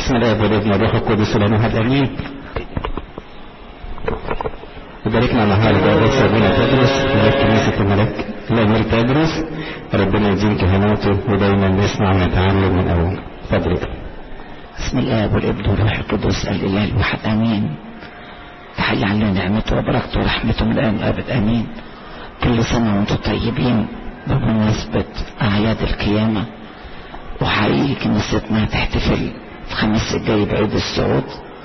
بسم الله والابن والروح القدس الان واحد امين وباركنا النهارده يا باشا ابونا تدرس ملاك كنيسه الملاك الامير تدرس ربنا يديم كهنوته ودايما نسمع ونتعلم من اول اتفضل بسم الله والابن والروح القدس الاله الواحد امين تحيي علينا نعمته وبركته ورحمته من الان ابد امين كل سنه وانتم طيبين بمناسبه اعياد القيامه وحقيقي كنيستنا تحتفل الخميس الجاي بعيد الصعود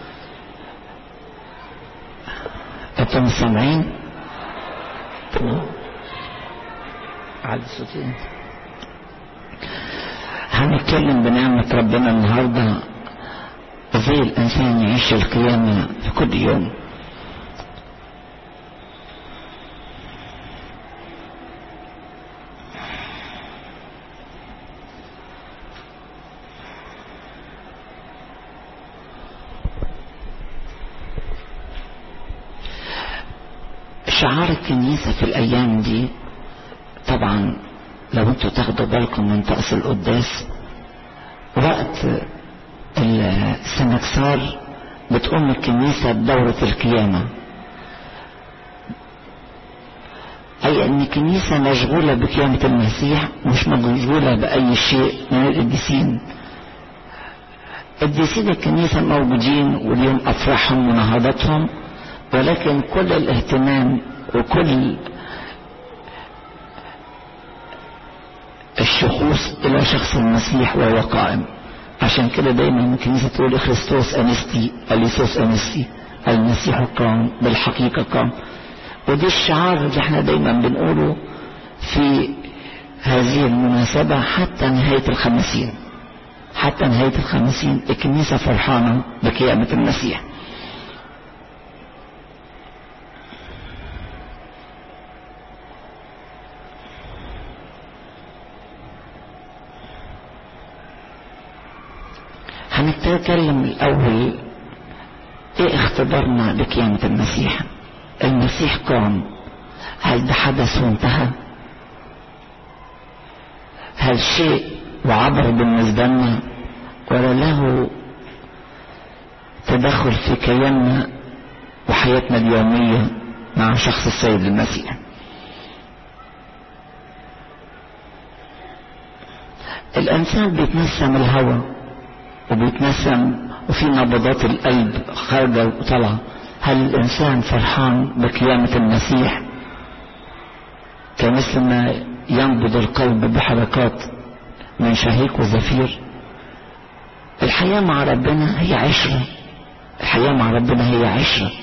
انتم سامعين على الصوتين هنتكلم بنعمة ربنا النهاردة ازاي الانسان يعيش القيامة في كل يوم شعار الكنيسة في الأيام دي طبعا لو انتوا تاخدوا بالكم من طقس القداس وقت السنكسار بتقوم الكنيسة بدورة القيامة أي أن الكنيسة مشغولة بقيامة المسيح مش مشغولة بأي شيء من القديسين قديسين الكنيسة موجودين واليوم أفراحهم ونهضتهم ولكن كل الاهتمام وكل الشخوص الى شخص المسيح وهو قائم عشان كده دايما الكنيسه تقول خريستوس انستي اليسوس انستي المسيح قام بالحقيقه قام ودي الشعار اللي احنا دايما بنقوله في هذه المناسبة حتى نهاية الخمسين حتى نهاية الخمسين الكنيسة فرحانة بقيامة المسيح هنتكلم الأول إيه اختبارنا بقيامة المسيح المسيح قام هل ده حدث وانتهى هل شيء وعبر بالنسبة لنا ولا له تدخل في كياننا وحياتنا اليومية مع شخص السيد المسيح الإنسان بيتنسم الهوى وبيتنسم وفي نبضات القلب خارجة وطالعة هل الإنسان فرحان بقيامة المسيح كمثل ما ينبض القلب بحركات من شهيق وزفير الحياة مع ربنا هي عشرة الحياة مع ربنا هي عشرة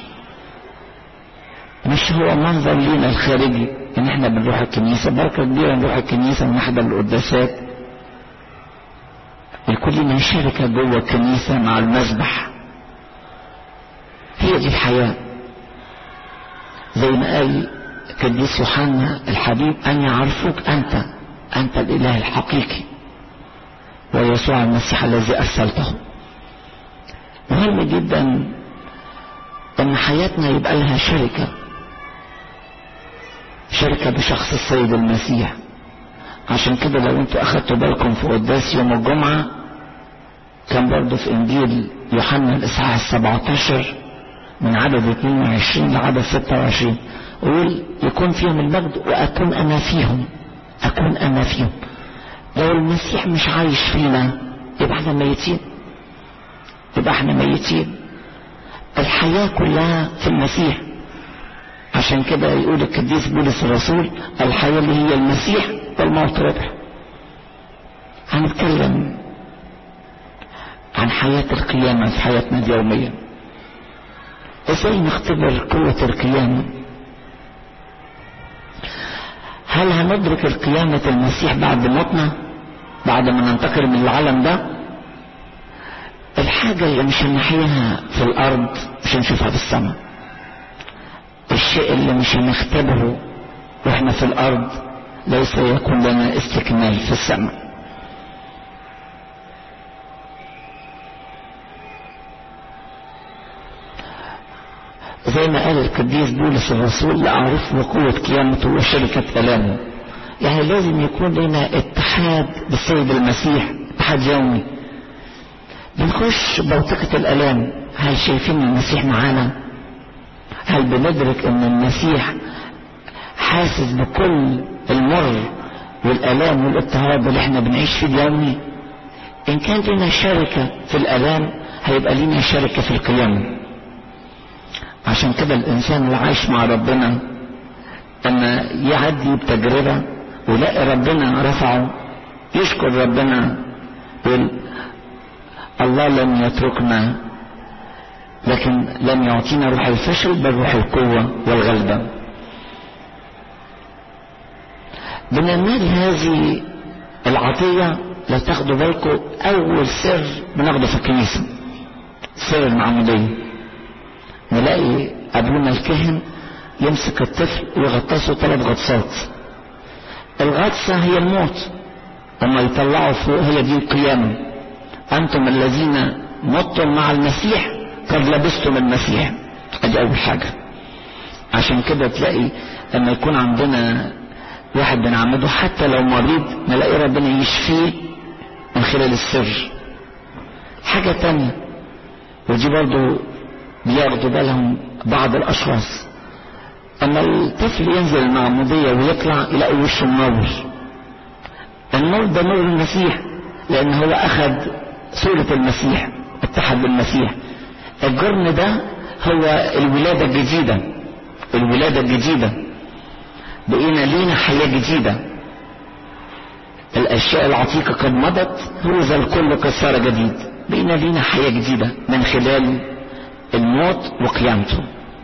مش هو منظر لينا الخارجي ان احنا بنروح الكنيسة بركة كبيرة نروح الكنيسة ونحضر القداسات يكون لنا شركة جوه الكنيسة مع المسبح هي دي الحياة زي ما قال قديس يوحنا الحبيب أن يعرفوك أنت أنت الإله الحقيقي ويسوع المسيح الذي أرسلته مهم جدا أن حياتنا يبقى لها شركة شركة بشخص السيد المسيح عشان كده لو انتوا اخدتوا بالكم في قداس يوم الجمعة كان برضه في انجيل يوحنا الاصحاح السبعتاشر من عدد 22 لعدد 26 يقول يكون فيهم المجد واكون انا فيهم اكون انا فيهم لو المسيح مش عايش فينا يبقى احنا ميتين يبقى احنا ميتين الحياة كلها في المسيح عشان كده يقول القديس بولس الرسول الحياة اللي هي المسيح والموت ربح هنتكلم عن حياة القيامة في حياتنا اليومية ازاي نختبر قوة القيامة هل هندرك القيامة المسيح بعد موتنا بعد ما ننتقل من العالم ده الحاجة اللي مش هنحياها في الأرض مش هنشوفها في السماء الشيء اللي مش هنختبره واحنا في الأرض ليس يكون لنا استكمال في السماء زي ما قال القديس بولس الرسول لأعرفه قوة قيامته وشركة ألامه يعني لازم يكون لنا اتحاد بالسيد المسيح اتحاد يومي بنخش بوتقة الالام هل شايفين المسيح معانا هل بندرك ان المسيح حاسس بكل المر والالام والاضطهاد اللي احنا بنعيش فيه اليومي ان كان لنا شركة في الالام هيبقى لنا شركة في القيامة عشان كده الانسان اللي عايش مع ربنا اما يعدي بتجربة ويلاقي ربنا رفعه يشكر ربنا يقول الله لم يتركنا لكن لم يعطينا روح الفشل بل روح القوة والغلبة بننال هذه العطية لو تاخدوا بالكم أول سر بناخده في الكنيسة سر المعمودية نلاقي أبونا الكاهن يمسك الطفل ويغطسه ثلاث غطسات الغطسة هي الموت لما يطلعوا فوق هي دي القيامة أنتم الذين متم مع المسيح قد لبستم المسيح ادي أول حاجة عشان كده تلاقي لما يكون عندنا واحد بنعمده حتى لو مريض نلاقي ربنا يشفيه من خلال السر حاجة تانية ودي برضو بياخدوا بالهم بعض الأشخاص أما الطفل ينزل المعمودية ويطلع يلاقي وشه منور النور ده نور المسيح لأن هو أخذ صورة المسيح اتحد بالمسيح الجرن ده هو الولادة الجديدة الولادة الجديدة بقينا لينا حياة جديدة الأشياء العتيقة قد مضت هذا الكل قد صار جديد بقينا لينا حياة جديدة من خلال الموت وقيامته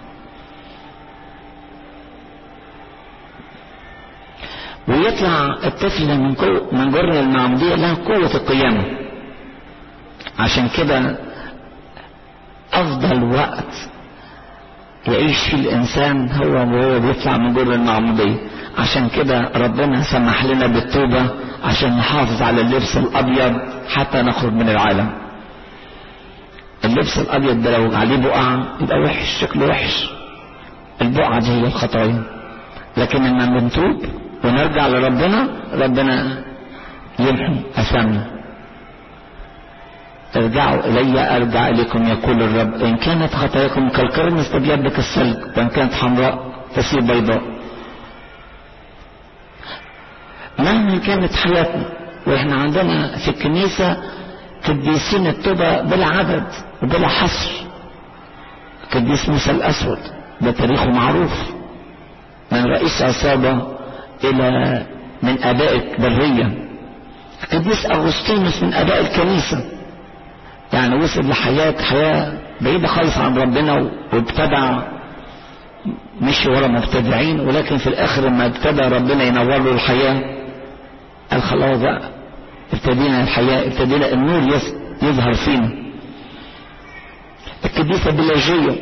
ويطلع الطفل من من جرن المعمودية له قوة القيامة عشان كده أفضل وقت يعيش فيه الإنسان هو وهو بيطلع من جرن المعمودية عشان كده ربنا سمح لنا بالتوبة عشان نحافظ على اللبس الأبيض حتى نخرج من العالم اللبس الأبيض ده لو عليه بقعة يبقى وحش شكله وحش البقعة دي هي الخطايا لكن لما بنتوب ونرجع لربنا ربنا يمحو أثامنا ارجعوا إلي أرجع إليكم يقول الرب إن كانت خطاياكم كالقرن استبيض كالثلج وإن كانت حمراء تصير بيضاء مهما كانت حياتنا واحنا عندنا في الكنيسة قديسين التوبة بلا عدد وبلا حصر قديس موسى الأسود ده تاريخه معروف من رئيس عصابة إلى من آباء البرية قديس أغسطينوس من آباء الكنيسة يعني وصل لحياة حياة بعيدة خالص عن ربنا وابتدع مشي ورا مبتدعين ولكن في الآخر لما ابتدى ربنا ينور له الحياة قال خلاص بقى ابتدينا الحياة ابتدينا النور يظهر فينا القديسة بلاجية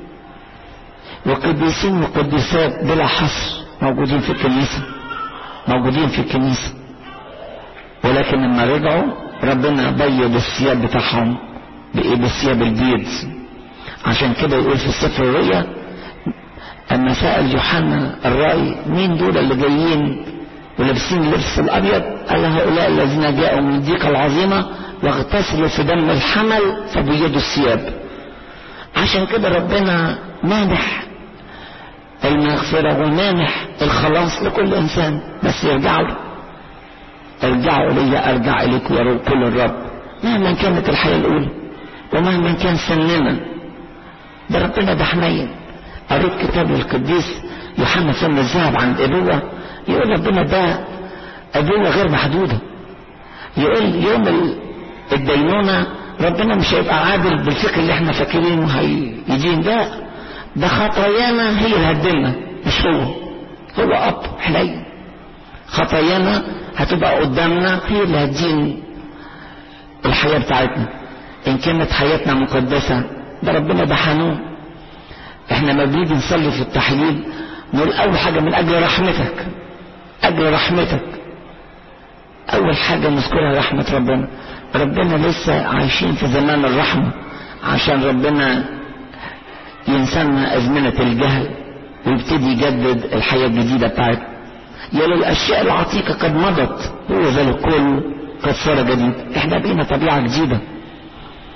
وقديسين وقديسات بلا حصر موجودين في الكنيسة موجودين في الكنيسة ولكن لما رجعوا ربنا بيض الثياب بتاعهم بإيه بالثياب البيض عشان كده يقول في السفر الرؤيا أما سأل يوحنا الرأي مين دول اللي جايين ولابسين اللبس الأبيض قال هؤلاء الذين جاءوا من الضيقة العظيمة واغتسلوا في دم الحمل فبيضوا الثياب عشان كده ربنا مانح المغفرة ومانح الخلاص لكل إنسان بس يرجعوا له ارجعوا إلي أرجع إليكم يا كل الرب مهما كانت الحياة الأولى ومهما كان سننا ده ربنا ده حنين قريت كتاب القديس يوحنا فم الذهب عن الأبوة يقول ربنا ده أبوة غير محدودة يقول يوم الدينونة ربنا مش هيبقى عادل بالفكر اللي احنا فاكرينه هيدين ده ده خطايانا هي اللي هتدلنا مش هو هو اب حنين خطايانا هتبقى قدامنا هي اللي هتدين الحياة بتاعتنا ان كانت حياتنا مقدسة ده ربنا ده حنون احنا ما بنيجي نصلي في التحليل نقول اول حاجة من اجل رحمتك اجل رحمتك اول حاجة نذكرها رحمة ربنا ربنا لسه عايشين في زمان الرحمة عشان ربنا ينسانا أزمنة الجهل ويبتدي يجدد الحياة الجديدة بتاعتنا يقول الأشياء العتيقة قد مضت هو ذا الكل قد صار جديد احنا بقينا طبيعة جديدة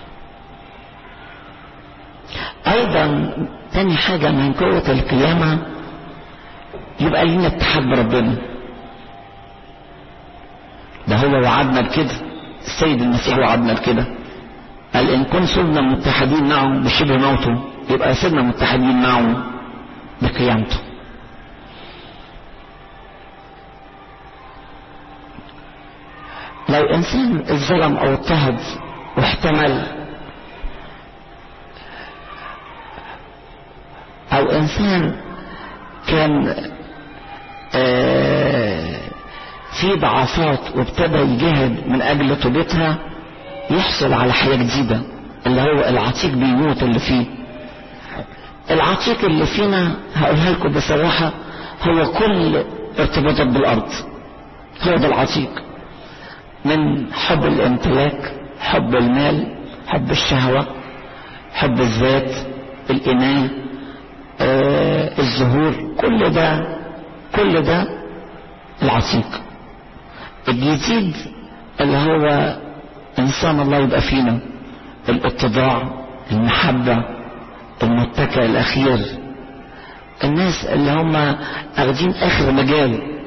ايضا تاني حاجة من قوة القيامة يبقى لينا اتحاد بربنا ده هو وعدنا بكده السيد المسيح وعدنا بكده قال ان كن صرنا متحدين معه بشبه موته يبقى صرنا متحدين معه بقيامته لو انسان اتظلم او اضطهد واحتمل او انسان كان آه في ضعفات وابتدى يجاهد من اجل توبتها يحصل على حياة جديدة اللي هو العتيق بيموت اللي فيه العتيق اللي فينا هقولها لكم بصراحة هو كل ارتباطات بالارض هو ده العتيق من حب الامتلاك حب المال حب الشهوة حب الذات الإناء آه الظهور كل ده كل ده العتيق الجديد اللي هو إنسان الله يبقى فينا الاتضاع المحبة المتكئ الأخير الناس اللي هم أخدين آخر مجال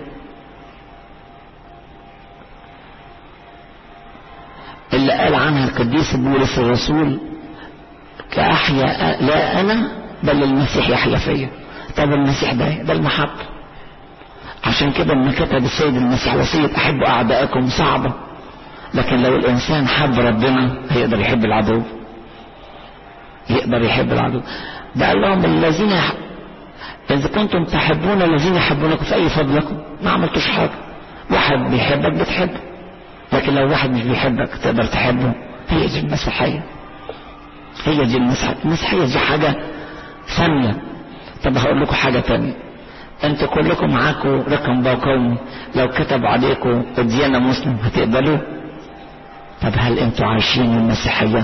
اللي قال عنها القديس بولس الرسول كأحيا لا أنا بل المسيح يحيا فيا طب المسيح ده ده المحبة عشان كده لما كتب السيد المسيح وصية أحبوا أعدائكم صعبة لكن لو الإنسان حب ربنا هيقدر يحب العدو يقدر يحب العدو ده قال لهم الذين يح... إذا كنتم تحبون الذين يحبونكم فأي فضلكم ما عملتوش حاجة واحد بيحبك بتحبه لكن لو واحد مش بيحبك تقدر تحبه هي دي المسيحية هي دي المسيحية المسيحية دي حاجة ثانية طب هقول لكم حاجة تانية انتوا كلكم معاكم رقم قومي لو كتب عليكم الديانة مسلم هتقبلوه طب هل انتوا عايشين المسيحية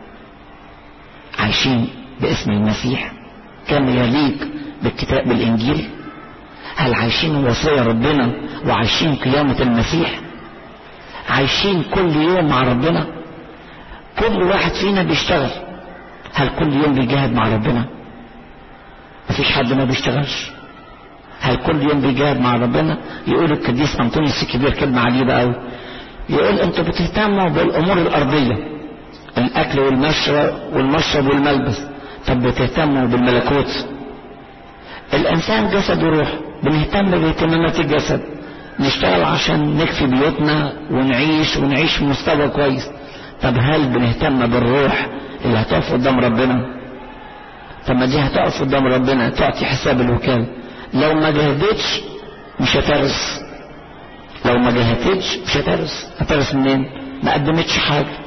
عايشين باسم المسيح كان يليق بالكتاب بالانجيل هل عايشين وصايا ربنا وعايشين قيامة المسيح عايشين كل يوم مع ربنا كل واحد فينا بيشتغل هل كل يوم بيجاهد مع ربنا مفيش حد ما بيشتغلش هل كل يوم بيجاهد مع ربنا يقول القديس انطونيوس الكبير كلمة عجيبة قوي يقول انتوا بتهتموا بالامور الارضية الاكل والمشرب والمشرب والملبس طب بتهتموا بالملكوت الانسان جسد وروح بنهتم باهتمامات الجسد نشتغل عشان نكفي بيوتنا ونعيش ونعيش في مستوى كويس طب هل بنهتم بالروح اللي هتقف قدام ربنا طب ما دي هتقف قدام ربنا تعطي حساب الوكالة لو ما جهدتش مش هترس لو ما جهدتش مش هترس هترس منين ما قدمتش حاجة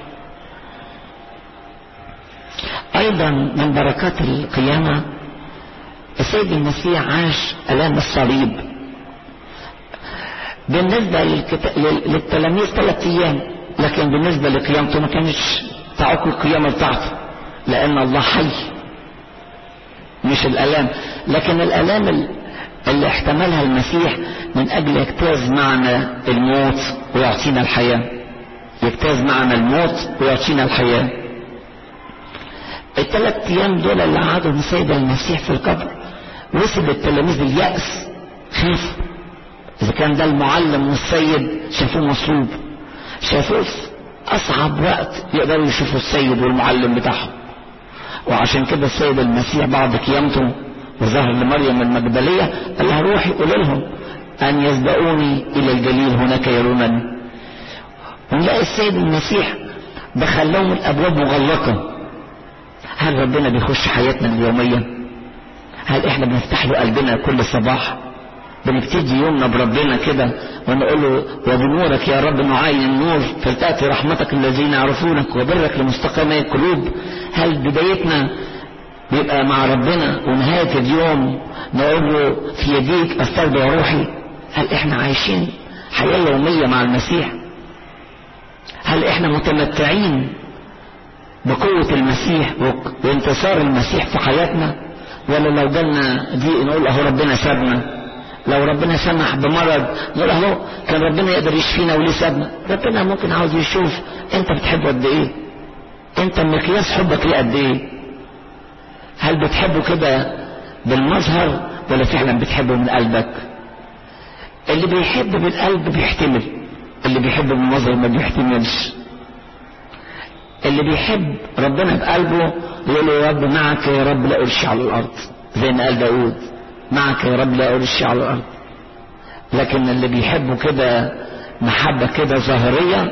ايضا من بركات القيامة السيد المسيح عاش الام الصليب بالنسبة للكت... للتلاميذ ثلاث ايام لكن بالنسبة لقيامته ما كانش تعوق القيامة بتاعته لان الله حي مش الالام لكن الالام اللي احتملها المسيح من اجل يجتاز معنا الموت ويعطينا الحياة يجتاز معنا الموت ويعطينا الحياة الثلاث ايام دول اللي قعدهم السيد المسيح في القبر وصل التلاميذ اليأس خافوا اذا كان ده المعلم والسيد شافوه مصلوب شافوه في اصعب وقت يقدروا يشوفوا السيد والمعلم بتاعهم وعشان كده السيد المسيح بعد قيامته وظهر لمريم المجدلية قال لها روحي قول لهم ان يسبقوني الى الجليل هناك يرونني ونلاقي السيد المسيح دخل لهم الابواب مغلقة هل ربنا بيخش حياتنا اليومية هل احنا بنفتح له قلبنا كل صباح بنبتدي يومنا بربنا كده ونقول له وبنورك يا رب نعين النور فلتأتي رحمتك الذين يعرفونك وبرك لمستقيمي القلوب هل بدايتنا بيبقى مع ربنا ونهاية اليوم نقول له في يديك استودع روحي هل احنا عايشين حياة يومية مع المسيح هل احنا متمتعين بقوة المسيح وانتصار المسيح في حياتنا ولا لو جالنا دي نقول اهو ربنا سابنا لو ربنا سمح بمرض نقول اهو كان ربنا يقدر يشفينا وليه سابنا ربنا ممكن عاوز يشوف انت بتحبه قد ايه انت مقياس حبك ليه قد ايه هل بتحبه كده بالمظهر ولا فعلا بتحبه من قلبك اللي بيحب بالقلب بيحتمل اللي بيحب بالمظهر ما بيحتملش اللي بيحب ربنا بقلبه يقول له يا رب معك يا رب لا أرشي على الأرض زي ما قال داود معك يا رب لا أرشي على الأرض لكن اللي بيحبه كده محبة كده ظاهرية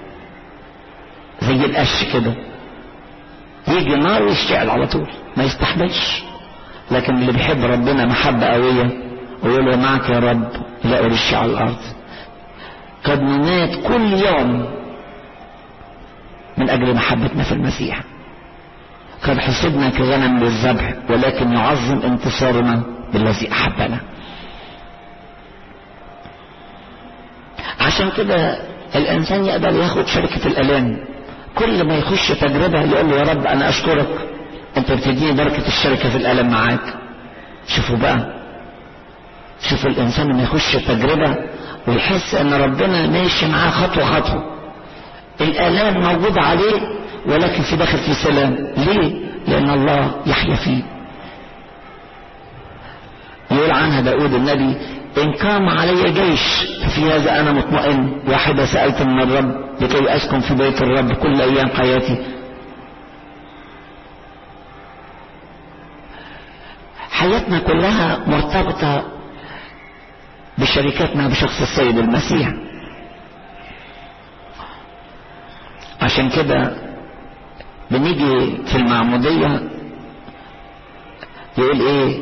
زي القش كده يجي نار ويشتعل على طول ما يستحملش لكن اللي بيحب ربنا محبة قوية ويقول له معك يا رب لا أرشي على الأرض قد نمات كل يوم من أجل محبتنا في المسيح قد حسبنا كغنم للذبح ولكن يعظم انتصارنا بالذي أحبنا عشان كده الإنسان يقدر ياخد شركة الألام كل ما يخش تجربة يقول له يا رب أنا أشكرك أنت بتديني بركة الشركة في الألم معاك شوفوا بقى شوفوا الإنسان لما يخش تجربة ويحس أن ربنا ماشي معاه خطوة خطوة الآلام موجودة عليه ولكن في داخل في سلام ليه؟ لأن الله يحيا فيه يقول عنها داود النبي إن قام علي جيش ففي هذا أنا مطمئن واحدة سألت من الرب لكي أسكن في بيت الرب كل أيام حياتي حياتنا كلها مرتبطة بشركتنا بشخص السيد المسيح عشان كده بنيجي في المعمودية يقول ايه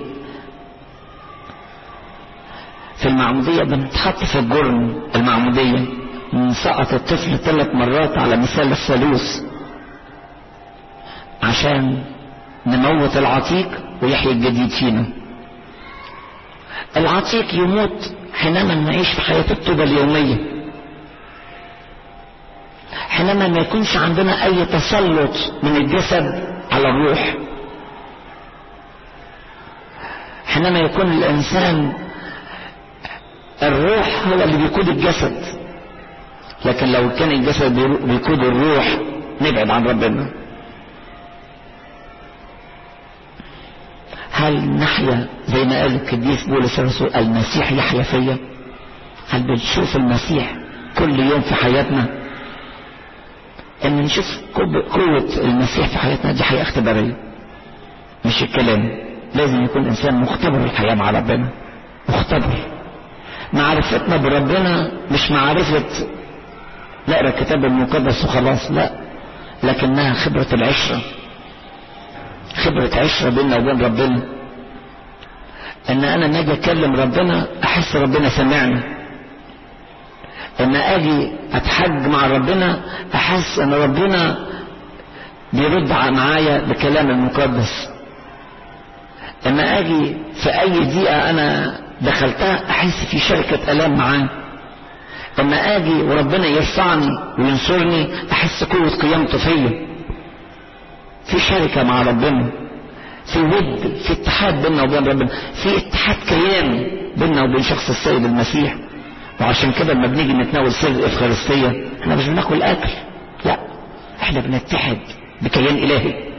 في المعمودية بنتحط في الجرم المعمودية سقط الطفل ثلاث مرات على مثال الثالوث عشان نموت العتيق ويحيي الجديد فينا العتيق يموت حينما نعيش في حياة التوبة اليومية حينما ما يكونش عندنا اي تسلط من الجسد على الروح حينما يكون الانسان الروح هو اللي بيقود الجسد لكن لو كان الجسد بيقود الروح نبعد عن ربنا هل نحيا زي ما قال القديس بولس الرسول المسيح يحيا فيا هل بنشوف المسيح كل يوم في حياتنا ان نشوف قوة المسيح في حياتنا دي حياة اختبارية مش الكلام لازم يكون انسان مختبر الحياة مع ربنا مختبر معرفتنا بربنا مش معرفة نقرا الكتاب المقدس وخلاص لا لكنها خبرة العشرة خبرة عشرة بيننا وبين ربنا ان انا ما اجي اكلم ربنا احس ربنا سمعني اما اجي اتحج مع ربنا احس ان ربنا بيرد معايا بكلام المقدس اما اجي في اي دقيقة انا دخلتها احس في شركة الام معاه اما اجي وربنا يرفعني وينصرني احس قوة قيامته فيا في شركة مع ربنا في ود في اتحاد بيننا وبين ربنا في اتحاد كيان بيننا وبين شخص السيد المسيح وعشان كده لما بنيجي نتناول سر الافخارستيه احنا مش بناكل اكل لا احنا بنتحد بكيان الهي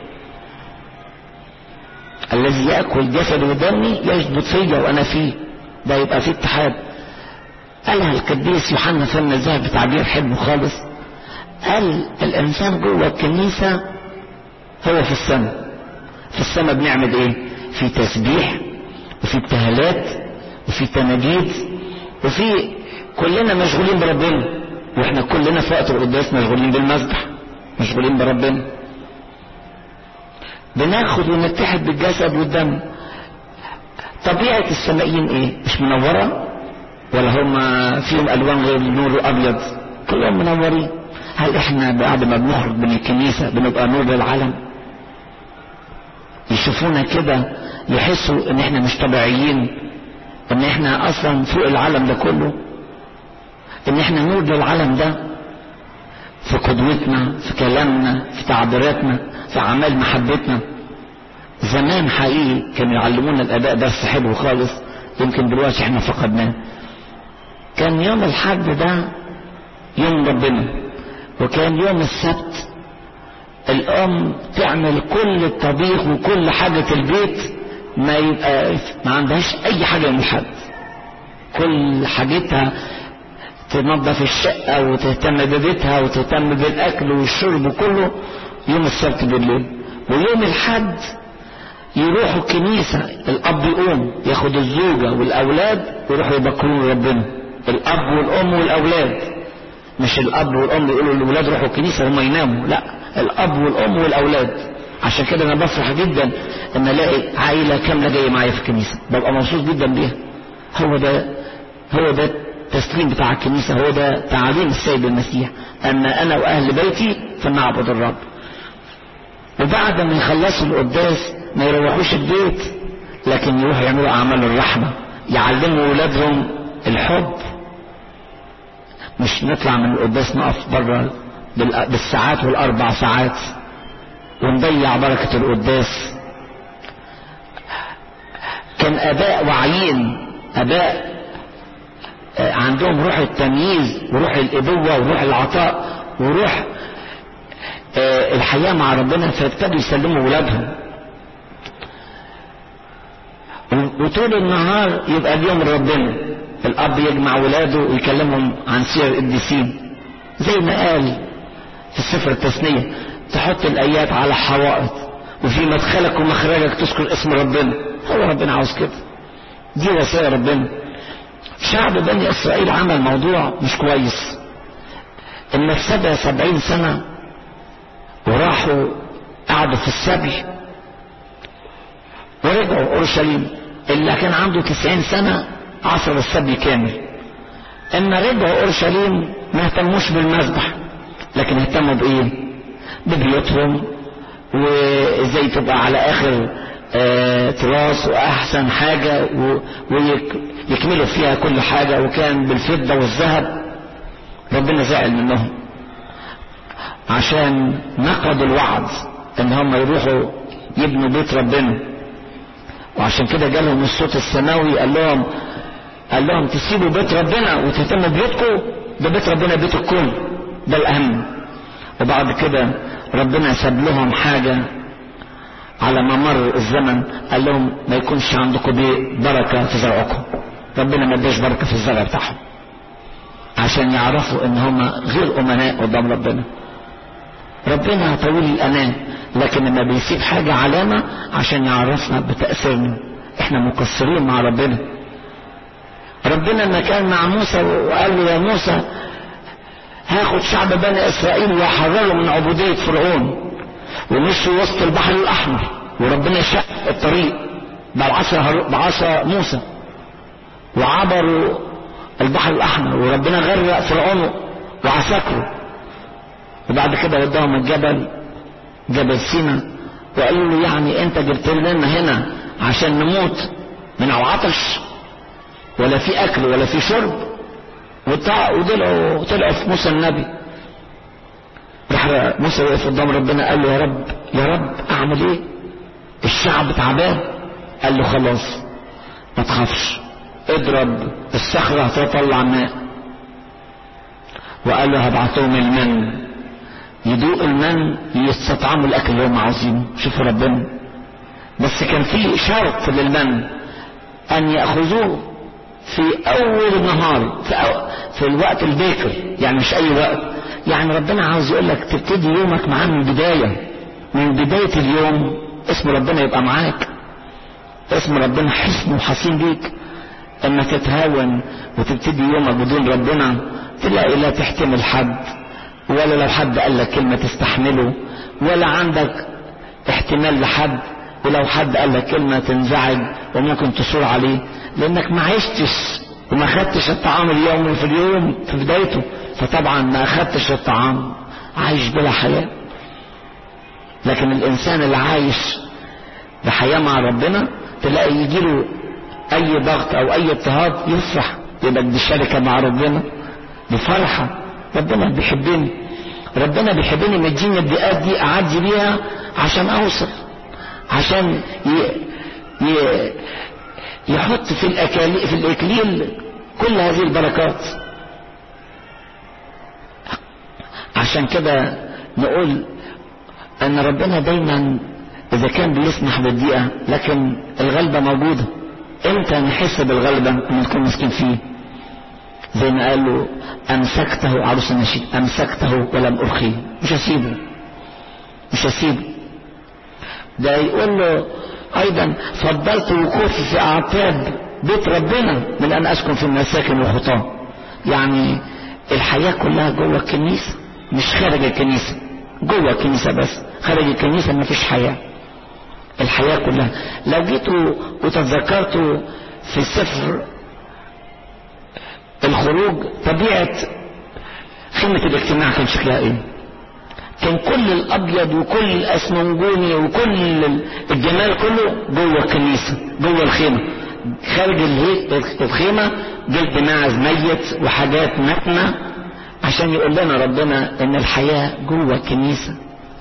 الذي ياكل جسدي ودمي يثبت فيا وانا فيه ده يبقى في اتحاد قالها القديس يوحنا فم الذهب بتعبير حلو خالص قال الانسان جوه الكنيسه هو في السماء في السماء بنعمل ايه في تسبيح وفي ابتهالات وفي تناجيد وفي كلنا مشغولين بربنا واحنا كلنا في وقت القداس مشغولين بالمسبح مشغولين بربنا بناخد ونتحد بالجسد والدم طبيعة السمائيين ايه مش منورة ولا هم فيهم الوان غير النور الابيض كلهم منورين هل احنا بعد ما بنخرج من الكنيسة بنبقى نور للعالم يشوفونا كده يحسوا ان احنا مش طبيعيين ان احنا اصلا فوق العالم ده كله ان احنا نور للعالم ده في قدوتنا في كلامنا في تعبيراتنا في اعمال محبتنا زمان حقيقي كانوا يعلمونا الاداء درس حلو خالص يمكن دلوقتي احنا فقدناه كان يوم الحد ده يوم ربنا وكان يوم السبت الام تعمل كل الطبيخ وكل حاجة البيت ما يبقى ما عندهاش اي حاجة من حد كل حاجتها تنظف الشقة وتهتم ببيتها وتهتم بالاكل والشرب كله يوم السبت بالليل ويوم الحد يروحوا الكنيسة الاب يقوم ياخد الزوجة والاولاد ويروحوا يبكرون ربنا الاب والام والاولاد مش الاب والام يقولوا للاولاد روحوا الكنيسة وهم يناموا لا الاب والام والاولاد عشان كده انا بفرح جدا ان الاقي عائلة كاملة جاية معايا في الكنيسة ببقى مبسوط جدا بيها هو ده هو ده التسليم بتاع الكنيسة هو ده تعاليم السيد المسيح اما انا واهل بيتي فنعبد الرب وبعد ما يخلصوا القداس ما يروحوش البيت لكن يروحوا يعملوا اعمال الرحمة يعلموا ولادهم الحب مش نطلع من القداس نقف بره بالساعات والاربع ساعات ونضيع بركة القداس كان اباء واعيين اباء عندهم روح التمييز وروح الابوة وروح العطاء وروح الحياة مع ربنا فابتدوا يسلموا ولادهم وطول النهار يبقى اليوم ربنا الاب يجمع ولاده ويكلمهم عن سير القديسين زي ما قال في السفر التثنية تحط الايات على حوائط وفي مدخلك ومخرجك تذكر اسم ربنا هو ربنا عاوز كده دي وصايا ربنا شعب بني اسرائيل عمل موضوع مش كويس ان في سبع سبعين سنة وراحوا قعدوا في السبي ورجعوا اورشليم اللي كان عنده تسعين سنة عصر السبي كامل اما رجعوا اورشليم ما اهتموش بالمذبح لكن اهتموا بايه ببيوتهم وازاي تبقى على اخر اه تراث واحسن حاجة ويكملوا فيها كل حاجة وكان بالفضة والذهب ربنا زعل منهم عشان نقضوا الوعد ان هم يروحوا يبنوا بيت ربنا وعشان كده جالهم الصوت السماوي قال لهم قال لهم تسيبوا بيت ربنا وتهتموا بيوتكم ده بيت ربنا بيت الكل ده الاهم وبعد كده ربنا ساب لهم حاجة على ممر الزمن قال لهم ما يكونش عندكم دي بركة في زرعكم ربنا ما اداش بركة في الزرع بتاعهم عشان يعرفوا ان هم غير امناء قدام ربنا ربنا طويل الامان لكن لما بيسيب حاجة علامة عشان يعرفنا بتأثيرنا احنا مقصرين مع ربنا ربنا لما كان مع موسى وقال له يا موسى هاخد شعب بني اسرائيل واحرره من عبودية فرعون ومشوا وسط البحر الاحمر وربنا شق الطريق بعصا بعصا موسى وعبروا البحر الاحمر وربنا غرق فرعون وعساكره وبعد كده وداهم الجبل جبل سينا وقالوا له يعني انت جبت لنا هنا عشان نموت من العطش ولا في اكل ولا في شرب وطلعوا طلعوا في موسى النبي راح موسى وقف قدام ربنا قال له يا رب يا رب اعمل ايه الشعب تعبان قال له خلاص ما تخافش اضرب الصخرة تطلع ماء وقال له هبعتهم المن يدوق المن يستطعموا الاكل اللي هم عاوزينه شوفوا ربنا بس كان في شرط للمن ان ياخذوه في اول النهار في, أو في الوقت الباكر يعني مش اي وقت يعني ربنا عاوز يقول لك تبتدي يومك معاه من البداية من بداية اليوم اسم ربنا يبقى معاك اسم ربنا حسن وحصين بيك اما تتهاون وتبتدي يومك بدون ربنا تلاقي لا تحتمل حد ولا لو حد قال لك كلمة تستحمله ولا عندك احتمال لحد ولو حد قال لك كلمة تنزعج وممكن تصور عليه لانك ما عشتش وما خدتش الطعام اليومي في اليوم في بدايته فطبعا ما اخدتش الطعام عايش بلا حياة لكن الانسان اللي عايش بحياة مع ربنا تلاقي يجيله اي ضغط او اي اضطهاد يفرح يبقى دي شركة مع ربنا بفرحة ربنا بيحبني ربنا بيحبني مديني الضيقات دي اعدي بيها عشان اوصل عشان ي... ي... يحط في الأكالي... في الاكليل كل هذه البركات عشان كده نقول ان ربنا دايما اذا كان بيسمح بالضيقة لكن الغلبة موجودة امتى نحس بالغلبة لما نكون مسكين فيه زي ما قال له امسكته عروس النشيد امسكته ولم ارخيه مش هسيبه مش هسيبه ده يقول له ايضا فضلت وقوفي في اعتاب بيت ربنا من ان اسكن في المساكن والخطاه يعني الحياه كلها جوه الكنيسه مش خارج الكنيسه جوه الكنيسه بس خارج الكنيسه ما فيش حياه الحياه كلها لو جيتوا وتذكرتوا في سفر الخروج طبيعه خيمه الاجتماع كان شكلها ايه كان كل الابيض وكل الاسمنجوني وكل الجمال كله جوه الكنيسه جوه الخيمه خارج الخيمه جلد ماعز ميت وحاجات متنه عشان يقول لنا ربنا ان الحياه جوه الكنيسه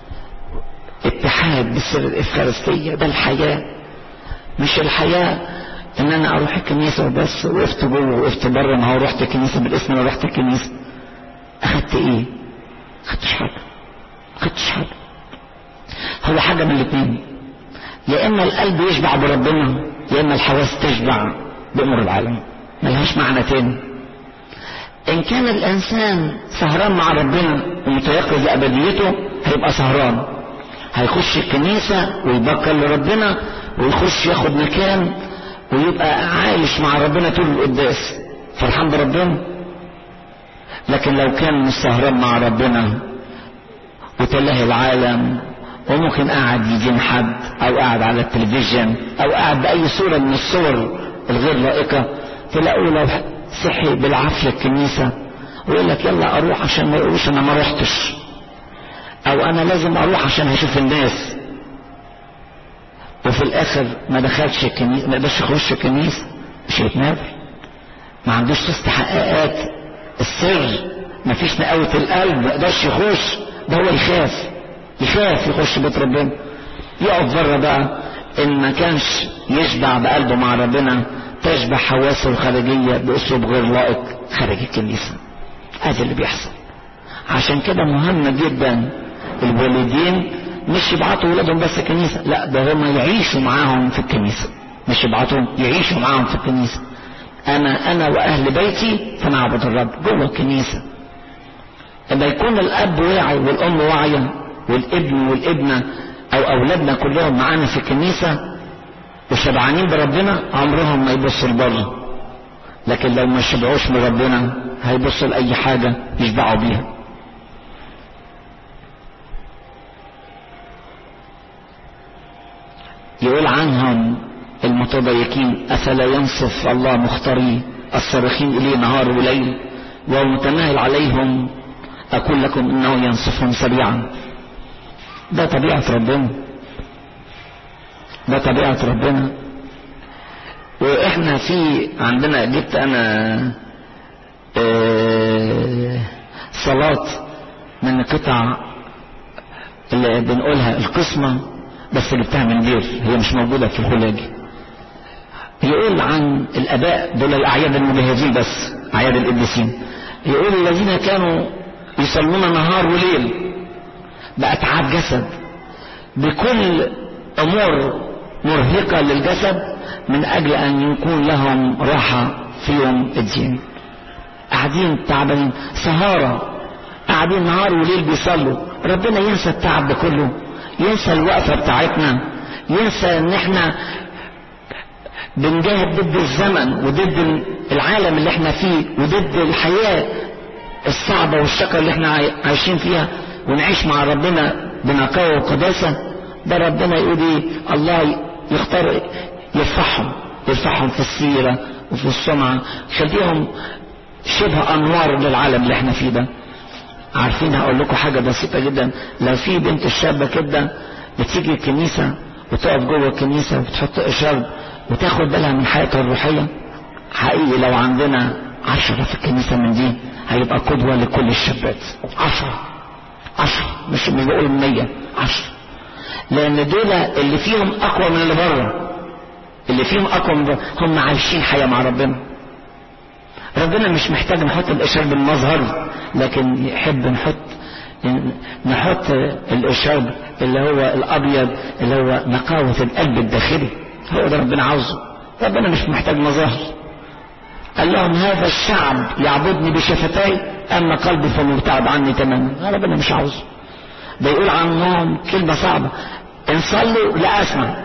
اتحاد بسر الافخارستيه ده الحياه مش الحياه ان انا اروح الكنيسه وبس وقفت جوه وقفت بره ما هو رحت الكنيسه بالاسم انا رحت الكنيسه اخدت ايه؟ اخدتش حاجه خدتش حاجة هو حاجة من الاثنين يا اما القلب يشبع بربنا يا اما الحواس تشبع بامور العالم ملهاش معنى تاني ان كان الانسان سهران مع ربنا ومتيقظ لابديته هيبقى سهران هيخش الكنيسة ويبكر لربنا ويخش ياخد مكان ويبقى عايش مع ربنا طول القداس فرحان بربنا لكن لو كان مش سهران مع ربنا وتلهي العالم وممكن قاعد يجين حد او قاعد على التلفزيون او قاعد باي صورة من الصور الغير لائقة تلاقوا لو صحي بالعافية الكنيسة ويقول لك يلا اروح عشان ما يقولوش انا ما رحتش او انا لازم اروح عشان هشوف الناس وفي الاخر ما دخلش الكنيسة ما قدرش يخش الكنيسة مش هيتنافر ما عندوش استحقاقات السر ما فيش نقاوة القلب ما يقدرش يخش ده هو يخاف يخاف يخش بيت ربنا يقف بره بقى ان ما كانش يشبع بقلبه مع ربنا تشبع حواسه الخارجية باسلوب غير لائق خارج الكنيسة هذا اللي بيحصل عشان كده مهم جدا الوالدين مش يبعتوا ولادهم بس الكنيسة لا ده هم يعيشوا معاهم في الكنيسة مش يبعتوهم يعيشوا معاهم في الكنيسة انا انا واهل بيتي فنعبد الرب جوه الكنيسه لما يكون الاب واعي والام واعيه والابن والابنه او اولادنا كلهم معانا في الكنيسه وشبعانين بربنا عمرهم ما يبصوا لبره لكن لو ما شبعوش من ربنا هيبصوا لاي حاجه يشبعوا بيها يقول عنهم المتضايقين افلا ينصف الله مختاري الصارخين اليه نهار وليل وهو متماهل عليهم أقول لكم إنه ينصفهم سريعا ده طبيعة ربنا ده طبيعة ربنا وإحنا في عندنا جبت أنا آه صلاة من قطع اللي بنقولها القسمة بس جبتها من دير هي مش موجودة في الخلاجي يقول عن الآباء دول الأعياد المجهزين بس أعياد القديسين يقول الذين كانوا يصلون نهار وليل بأتعاب جسد بكل أمور مرهقة للجسد من أجل أن يكون لهم راحة في يوم الدين قاعدين تعبانين سهارة قاعدين نهار وليل بيصلوا ربنا ينسى التعب ده كله ينسى الوقفة بتاعتنا ينسى ان احنا بنجاهد ضد الزمن وضد العالم اللي احنا فيه وضد الحياة الصعبة والشقة اللي احنا عايشين فيها ونعيش مع ربنا بنقاوة وقداسة ده ربنا يقول ايه الله يختار يرفعهم يرفعهم في السيرة وفي السمعة يخليهم شبه انوار للعالم اللي احنا فيه ده عارفين هقول لكم حاجة بسيطة جدا لو في بنت الشابة كده بتيجي الكنيسة وتقف جوه الكنيسة وبتحط إشارة وتاخد بالها من حياتها الروحية حقيقي لو عندنا عشرة في الكنيسة من دي هيبقى قدوة لكل الشابات عشرة عشرة مش مش بقول مية عشرة لأن دول اللي فيهم أقوى من اللي بره اللي فيهم أقوى من بره هم عايشين حياة مع ربنا ربنا مش محتاج نحط الإشارة بالمظهر لكن يحب نحط نحط الإشارب اللي هو الأبيض اللي هو نقاوة القلب الداخلي هو ده ربنا عاوزه ربنا مش محتاج مظاهر قال لهم هذا الشعب يعبدني بشفتاي أما قلبي فمبتعد عني تماما ربنا مش عاوزه ده يقول عنهم كلمة صعبة إن صلوا لا أسمع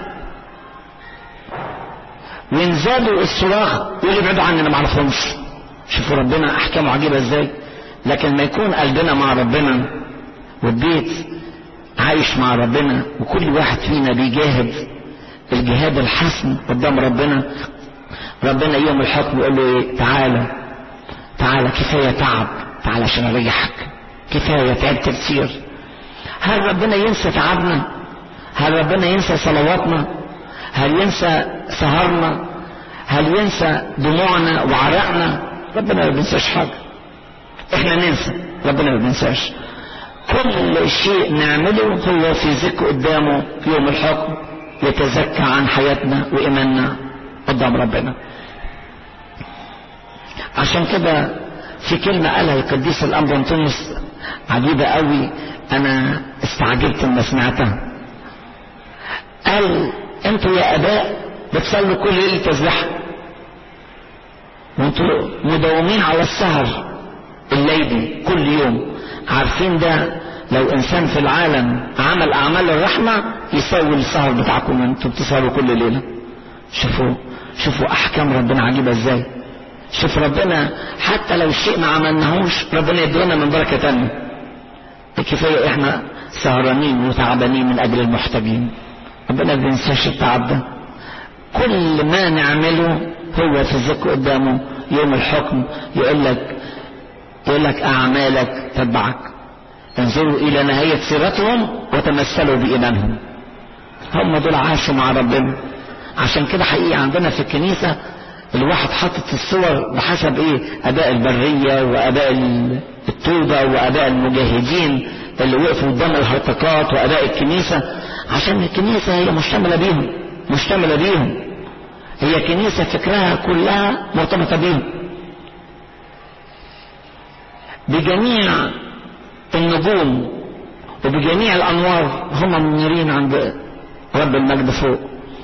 وإن زادوا الصراخ يقول ابعدوا عني أنا ما أعرفهمش شوفوا ربنا أحكامه عجيبة إزاي لكن ما يكون قلبنا مع ربنا والبيت عايش مع ربنا وكل واحد فينا بيجاهد الجهاد الحسن قدام ربنا ربنا يوم الحكم يقول له ايه تعالى تعالى كفاية تعب تعالى عشان اريحك كفاية تعبت كتير هل ربنا ينسى تعبنا هل ربنا ينسى صلواتنا هل ينسى سهرنا هل ينسى دموعنا وعرقنا ربنا ما بينساش حاجة احنا ننسى ربنا ما بينساش كل شيء نعمله هو في ذكر قدامه في يوم الحكم يتزكى عن حياتنا وإيماننا قدام ربنا عشان كده في كلمة قالها القديس الأمر أنطونيوس عجيبة قوي أنا استعجبت لما سمعتها قال أنتوا يا أباء بتصلوا كل ليلة تسبيحة وأنتوا مداومين على السهر الليلي كل يوم عارفين ده لو انسان في العالم عمل اعمال الرحمة يساوي السهر بتاعكم انتوا بتسهروا كل ليلة شوفوا شوفوا احكام ربنا عجيبة ازاي شوف ربنا حتى لو شيء ما عملناهوش ربنا يدينا من بركة تانية كفاية احنا سهرانين وتعبانين من اجل المحتاجين ربنا ما بينساش التعب ده كل ما نعمله هو في الذكر قدامه يوم الحكم يقول لك يقول لك اعمالك تتبعك انظروا الى نهاية سيرتهم وتمثلوا بإيمانهم هم دول عاشوا مع ربنا عشان كده حقيقي عندنا في الكنيسة الواحد حاطط الصور بحسب ايه اداء البرية واداء التوبة واداء المجاهدين اللي وقفوا قدام الهرطقات واداء الكنيسة عشان الكنيسة هي مشتملة بيهم مشتملة بيهم هي كنيسة فكرها كلها مرتبطة بيهم بجميع النجوم وبجميع الانوار هم منيرين عند رب المجد فوق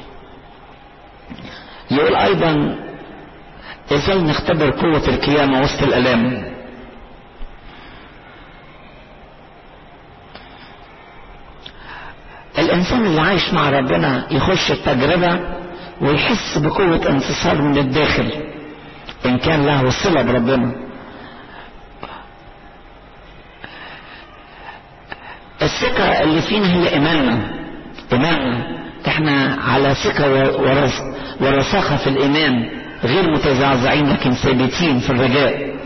يقول ايضا ازاي نختبر قوة القيامة وسط الالام الانسان اللي عايش مع ربنا يخش التجربة ويحس بقوة انتصار من الداخل ان كان له صلة بربنا الثقة اللي فينا هي إيماننا إيماننا إحنا على ثقة ورساخة في الإيمان غير متزعزعين لكن ثابتين في الرجاء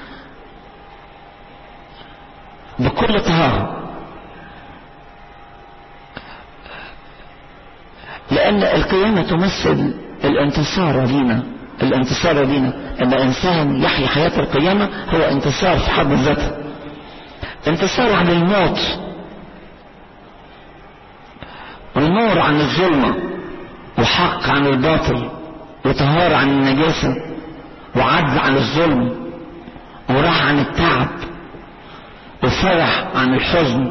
بكل طهارة لأن القيامة تمثل الانتصار لينا الانتصار لينا أن إنسان يحيي حياة القيامة هو انتصار في حد ذاته انتصار عن الموت ونور عن الظلمة وحق عن الباطل وطهارة عن النجاسة وعدل عن الظلم وراحة عن التعب وفرح عن الحزن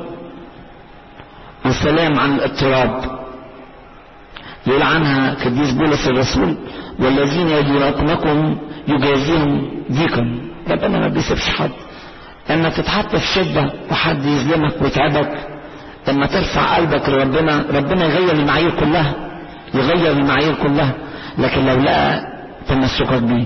وسلام عن الاضطراب يقول عنها قديس بولس الرسول والذين يدينكم يجازيهم ضيقا ربنا ما بيسيبش حد لما تتحط في شدة وحد يظلمك ويتعبك لما ترفع قلبك لربنا ربنا يغير المعايير كلها يغير المعايير كلها لكن لو لقى تمسكك بيه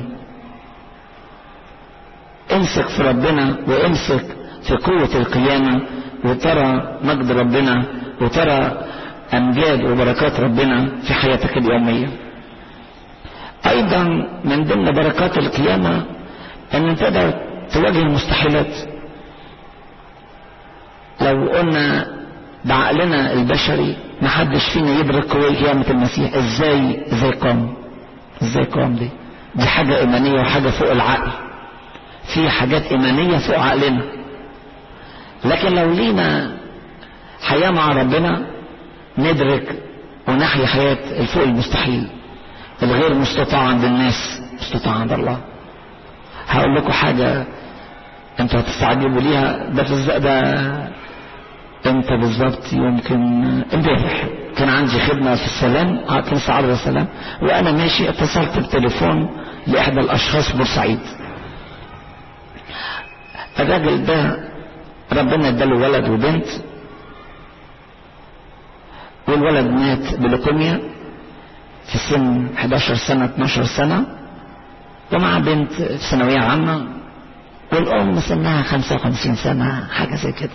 امسك في ربنا وامسك في قوة القيامة وترى مجد ربنا وترى أمجاد وبركات ربنا في حياتك اليومية أيضا من ضمن بركات القيامة أن تقدر تواجه المستحيلات لو قلنا بعقلنا البشري محدش فينا يدرك قوة قيامة المسيح ازاي ازاي قام ازاي قام دي دي حاجة ايمانية وحاجة فوق العقل في حاجات ايمانية فوق عقلنا لكن لو لينا حياة مع ربنا ندرك ونحيا حياة الفوق المستحيل الغير مستطاع عند الناس مستطاع عند الله هقول لكم حاجة انتوا هتستعجبوا ليها ده في ده امتى بالظبط يمكن امبارح كان عندي خدمة في السلام كنيسة عرض السلام وانا ماشي اتصلت بتليفون لاحدى الاشخاص في بورسعيد الراجل ده ربنا اداله ولد وبنت والولد مات بلوكيميا في سن 11 سنة 12 سنة ومع بنت في ثانوية عامة والأم سنها 55 سنة حاجة زي كده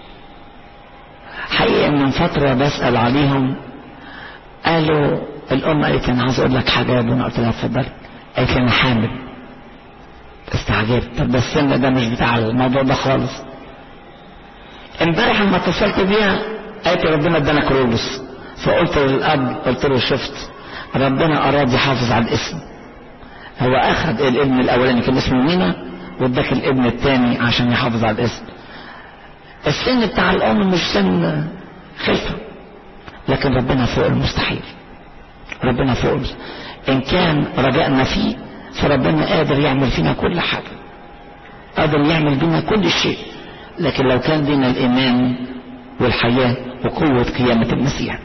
حقيقة من فترة بسأل عليهم قالوا الأم قالت أنا عايز أقول لك حاجة يا ابني قلت لها اتفضل قالت لي أنا حامل استعجبت طب ده السن ده مش بتاع الموضوع ده خالص امبارح لما اتصلت بيها قالت لي ربنا ادانا كرولوس فقلت للاب قلت له شفت ربنا اراد يحافظ على الاسم هو اخذ الابن الاولاني كان اسمه مينا واداك الابن الثاني عشان يحافظ على الاسم السن بتاع الام مش سن خلفه لكن ربنا فوق المستحيل ربنا فوق المستحيل. ان كان رجائنا فيه فربنا قادر يعمل فينا كل حاجه قادر يعمل بينا كل شيء لكن لو كان بينا الايمان والحياه وقوه قيامه المسيح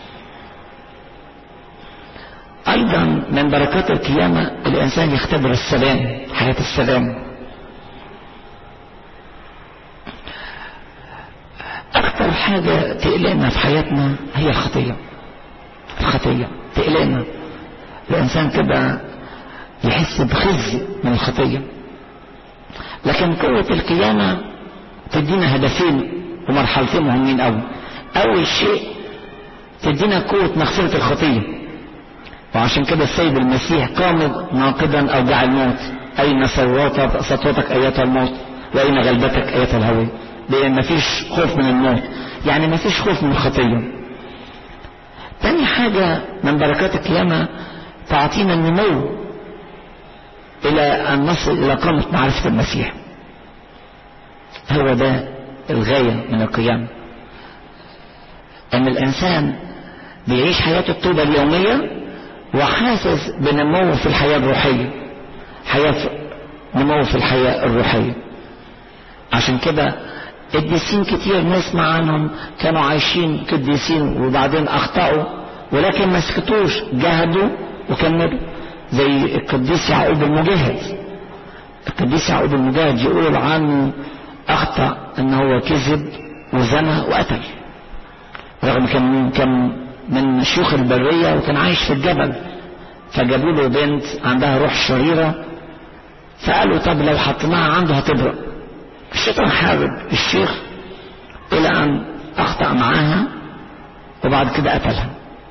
ايضا من بركات القيامه الانسان يختبر السلام حياه السلام اكثر حاجه تقلقنا في حياتنا هي الخطيه الخطيه تقلقنا الانسان كده يحس بخزي من الخطيه لكن قوه القيامه تدينا هدفين ومرحلتين مهمين قوي اول شيء تدينا قوه مغفره الخطيه وعشان كده السيد المسيح قام ناقدا اوجاع الموت اين صوتك سطوتك ايتها الموت واين غلبتك ايتها الهوى لان مفيش خوف من الموت يعني مفيش خوف من الخطيه تاني حاجه من بركات القيامه تعطينا النمو الى ان نصل الى قامه معرفه المسيح هو ده الغايه من القيامه ان الانسان بيعيش حياه التوبه اليوميه وحاسس بنمو في الحياة الروحية حياة نمو في الحياة الروحية عشان كده قديسين كتير نسمع عنهم كانوا عايشين قديسين وبعدين اخطأوا ولكن ما سكتوش جاهدوا وكملوا زي القديس يعقوب المجاهد القديس يعقوب المجاهد يقول عنه اخطأ ان هو كذب وزنى وقتل رغم كان كان من شيوخ البرية وكان عايش في الجبل فجابوا له بنت عندها روح شريرة فقالوا طب لو حطيناها عنده هتبرأ الشيطان حارب الشيخ إلى أن أخطأ معاها وبعد كده قتلها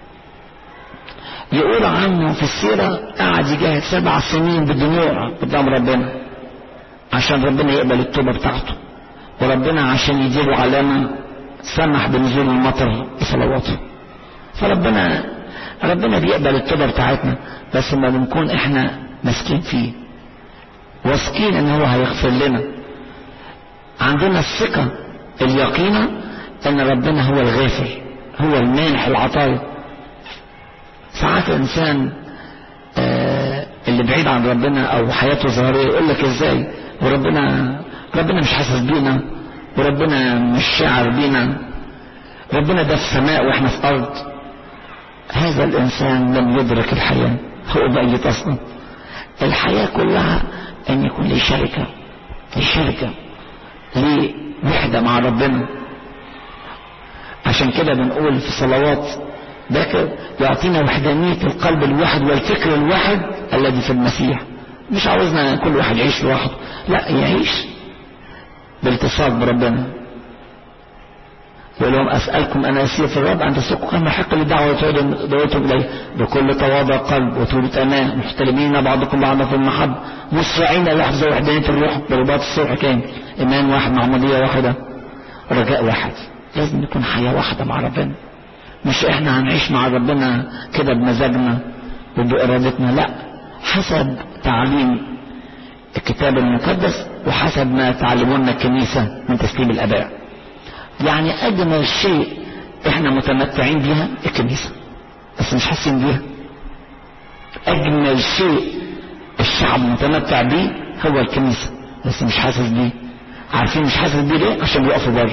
يقول عنه في السيرة قعد يجاهد سبع سنين بدموع قدام ربنا عشان ربنا يقبل التوبة بتاعته وربنا عشان يجيله علامة سمح بنزول المطر بصلواته فربنا ربنا بيقبل التوبه بتاعتنا بس ما بنكون احنا ماسكين فيه واثقين ان هو هيغفر لنا عندنا الثقه اليقينه ان ربنا هو الغافر هو المانح العطايا ساعات الانسان آه اللي بعيد عن ربنا او حياته ظاهريه يقول لك ازاي وربنا ربنا مش حاسس بينا وربنا مش شاعر بينا ربنا ده في السماء واحنا في ارض هذا الإنسان لم يدرك الحياة هو ميت أصلا الحياة كلها أن يكون لي شركة لي شركة لي وحدة مع ربنا عشان كده بنقول في صلوات ذاكر يعطينا وحدانية القلب الواحد والفكر الواحد الذي في المسيح مش عاوزنا كل واحد يعيش لوحده لا يعيش بالتصاق بربنا يقول لهم اسالكم انا اسير في الرب ان تسلكوا كما يحق للدعوه دعوتم اليه بكل تواضع قلب وطولة امان محترمين بعضكم بعضا في المحبه مسرعين لحظه وحدانيه الروح برباط الصبح كامل ايمان واحد معموديه واحده رجاء واحد لازم نكون حياه واحده مع ربنا مش احنا هنعيش مع ربنا كده بمزاجنا وبارادتنا لا حسب تعليم الكتاب المقدس وحسب ما تعلمونا الكنيسه من تسليم الاباء يعني اجمل شيء احنا متمتعين بيها الكنيسه بس مش حاسين بيها اجمل شيء الشعب متمتع بيه هو الكنيسه بس مش حاسس بيه عارفين مش حاسس بيه ليه عشان بيقفوا بره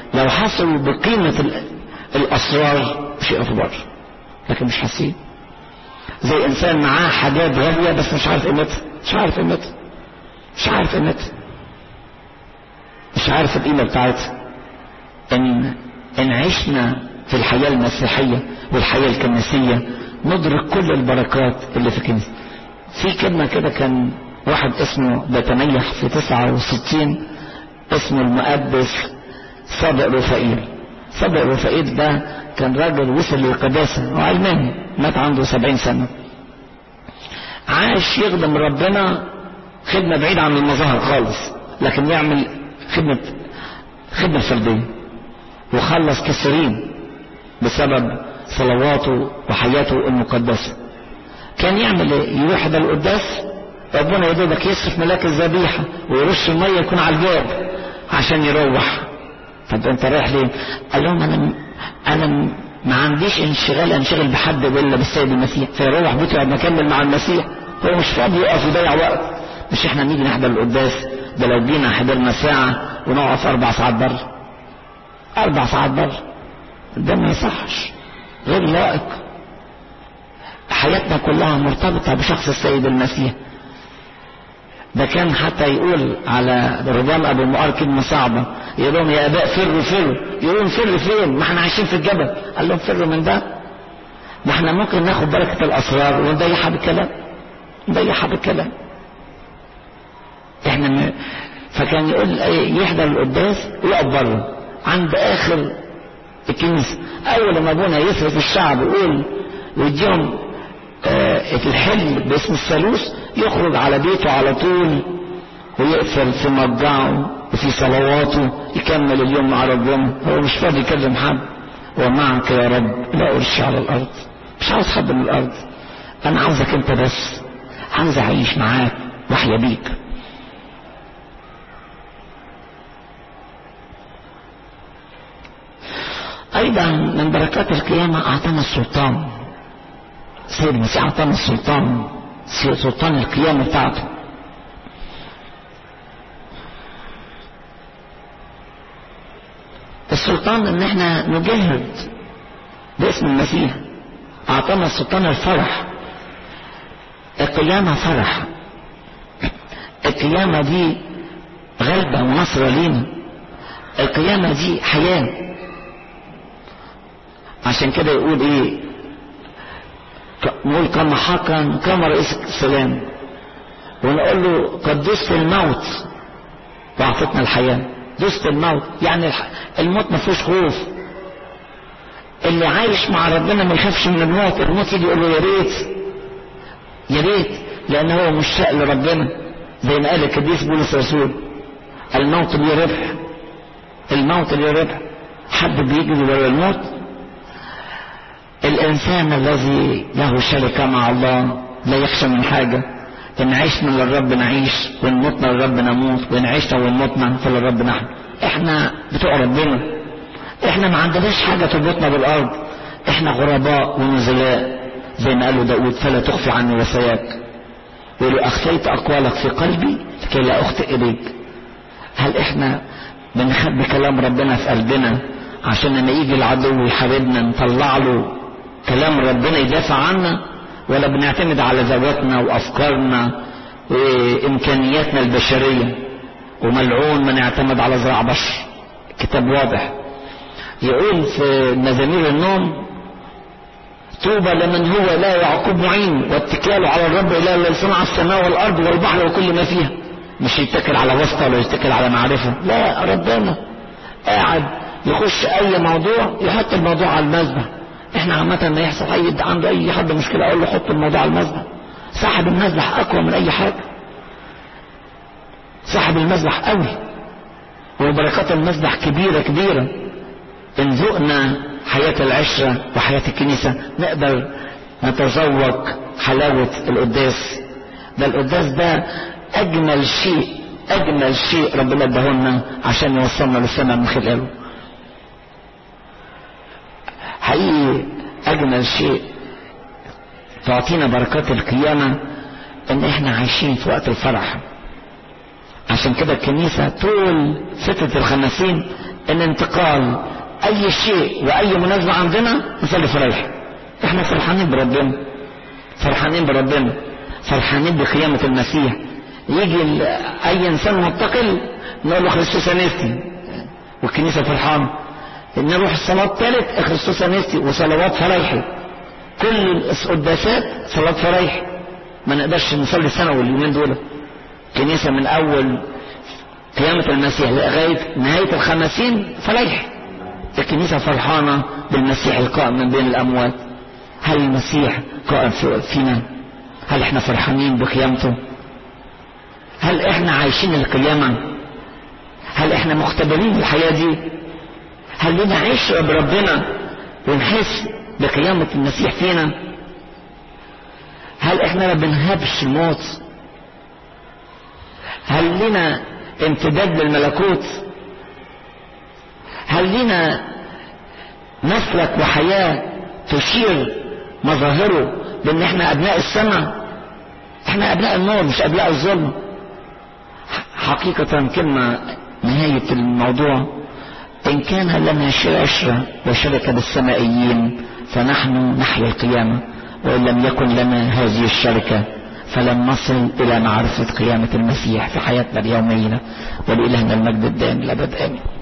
لو حسوا بقيمة الأسرار شيء أكبر لكن مش حاسين زي إنسان معاه حاجات غالية بس مش عارف قيمتها مش عارف قيمتها مش عارف قيمتها مش عارف القيمة بتاعتها إن إن عشنا في الحياة المسيحية والحياة الكنسية ندرك كل البركات اللي في الكنيسة في كلمة كده كان واحد اسمه بيتميح في 69 اسمه المقدس صابئ رفائيل صابئ رفائيل ده كان راجل وصل للقداسة وعلماني مات عنده 70 سنة عاش يخدم ربنا خدمة بعيدة عن المظاهر خالص لكن يعمل خدمة خدمة فردية وخلص كثيرين بسبب صلواته وحياته المقدسة كان يعمل ايه يروح ده القداس ربنا يدوبك يصرف ملاك الذبيحة ويرش المية يكون على الباب عشان يروح طب انت رايح ليه قال لهم انا انا ما عنديش انشغال انشغل بحد الا بالسيد المسيح فيروح بيته يقعد مكمل مع المسيح هو مش فاضي يقف يضيع وقت مش احنا نيجي نحضر القداس ده لو جينا حضرنا ساعة ونقف اربع ساعات بره اربع ساعات بره ده ما يصحش غير لائق حياتنا كلها مرتبطة بشخص السيد المسيح ده كان حتى يقول على رضوان ابو المؤار كلمه صعبه يقول لهم يا اباء فروا فروا يقولون فر فين ما احنا عايشين في الجبل قال لهم فروا من ده ما احنا ممكن ناخد بركه الاسرار ونضيعها بالكلام نضيعها بالكلام احنا م... فكان يقول يحضر القداس ويقف بره عند اخر الكنيسه اول ما ابونا يصرف الشعب يقول ويديهم آه الحل باسم الثالوث يخرج على بيته على طول ويقفل في مضجعه وفي صلواته يكمل اليوم مع ربنا هو مش فاضي يكلم حد ومعك يا رب لا أرش على الأرض مش عاوز حد من الأرض أنا عاوزك أنت بس عاوز أعيش معاك وأحيا بيك أيضا من بركات القيامة أعطانا السلطان سيد المسيح أعطانا السلطان سلطان القيامة بتاعته السلطان ان احنا نجاهد باسم المسيح اعطانا السلطان الفرح القيامة فرح القيامة دي غلبة ونصرة لينا القيامة دي حياة عشان كده يقول ايه نقول كما حقا كما رئيس السلام ونقول له قد دست الموت واعطتنا الحياة دست الموت يعني الموت ما فيهوش خوف اللي عايش مع ربنا ما يخافش من الموت الموت يجي يقول له يا ريت يا ريت لان هو مشتاق لربنا زي ما قال القديس بولس الرسول الموت ليه ربح الموت ليه ربح حد بيجري ورا الموت الإنسان الذي له شركة مع الله لا يخشى من حاجة إن عشنا للرب نعيش وإن متنا للرب نموت وإن عشنا وإن متنا فللرب نحن إحنا بتوع ربنا إحنا ما عندناش حاجة تربطنا بالأرض إحنا غرباء ونزلاء زي ما قالوا داود فلا تخفي عني وصاياك يقولوا أخفيت أقوالك في قلبي لكي لا أخطئ إليك هل إحنا بنخبي كلام ربنا في قلبنا عشان لما يجي العدو يحاربنا نطلع له كلام ربنا يدافع عنا ولا بنعتمد على ذواتنا وافكارنا وامكانياتنا البشريه وملعون من يعتمد على ذراع بشر كتاب واضح يقول في مزامير النوم طوبى لمن هو لا يعقوب معين واتكاله على الرب اله الذي صنع السماء والارض والبحر وكل ما فيها مش يتكل على واسطه ولا يتكل على معرفه لا ربنا قاعد يخش اي موضوع يحط الموضوع على المذبح احنا عامة ما يحصل اي عنده اي حد مشكلة اقول له حط الموضوع على المذبح صاحب المذبح اقوى من اي حاجة صاحب المذبح قوي وبركات المذبح كبيرة كبيرة ان ذقنا حياة العشرة وحياة الكنيسة نقدر نتذوق حلاوة القداس ده القداس ده اجمل شيء اجمل شيء ربنا اداهولنا عشان يوصلنا للسماء من خلاله حقيقي أجمل شيء تعطينا بركات القيامة إن إحنا عايشين في وقت الفرح عشان كده الكنيسة طول فترة الخمسين ان انتقال اي شيء واي مناسبة عندنا نصلي فريح احنا فرحانين بربنا فرحانين بربنا فرحانين بقيامة المسيح يجي اي انسان منتقل نقول له خريستوس انستي والكنيسة فرحانة نروح الصلاة الثالث خريستوس انستي وصلوات فرايحي كل القداسات صلاة فرايحي ما نقدرش نصلي سنة واليومين دول كنيسة من اول قيامة المسيح لغاية نهاية الخمسين فرايح الكنيسة فرحانة بالمسيح القائم من بين الأموات هل المسيح قائم فينا هل احنا فرحانين بقيامته هل احنا عايشين القيامة هل احنا مختبرين الحياة دي هل لنا عشرة بربنا ونحس بقيامة المسيح فينا هل احنا ما بنهبش الموت هل لنا امتداد للملكوت هل لنا مسلك وحياة تشير مظاهره بان احنا ابناء السماء احنا ابناء النور مش ابناء الظلم حقيقة كلمة نهاية الموضوع ان كان لنا عشرة وشركة بالسمائيين فنحن نحيا القيامة وان لم يكن لنا هذه الشركة فلن نصل الى معرفة قيامة المسيح في حياتنا اليومية ولإلهنا المجد الدائم الابد امين